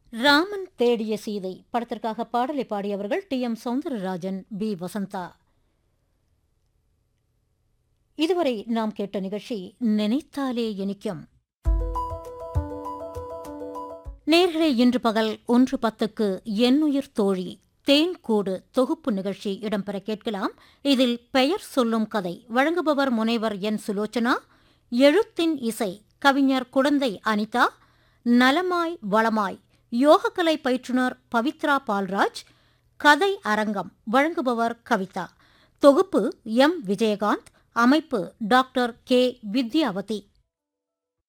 ராமன் தேடிய சீதை படத்திற்காக பாடலை பாடியவர்கள் T M Soundararajan P Vasantha இதுவரை நாம் கேட்ட நிகழ்ச்சி நினைத்தாலே இனிக்கும் நேர்களே இன்று பகல் ஒன்று பத்துக்கு எண்ணுயிர் தோழி தேன் கூடு தொகுப்பு நிகழ்ச்சி இடம்பெற கேட்கலாம் இதில் பெயர் சொல்லும் கதை வழங்குபவர் முனைவர் என் சுலோச்சனா எழுத்தின் இசை கவிஞர் குடந்தை அனிதா நலமாய் வளமாய் யோகக்கலை பயிற்றுனர் பவித்ரா பால்ராஜ் கதை அரங்கம் வழங்குபவர் கவிதா தொகுப்பு எம் விஜயகாந்த் அமைப்பு டாக்டர் கே வித்யாவதி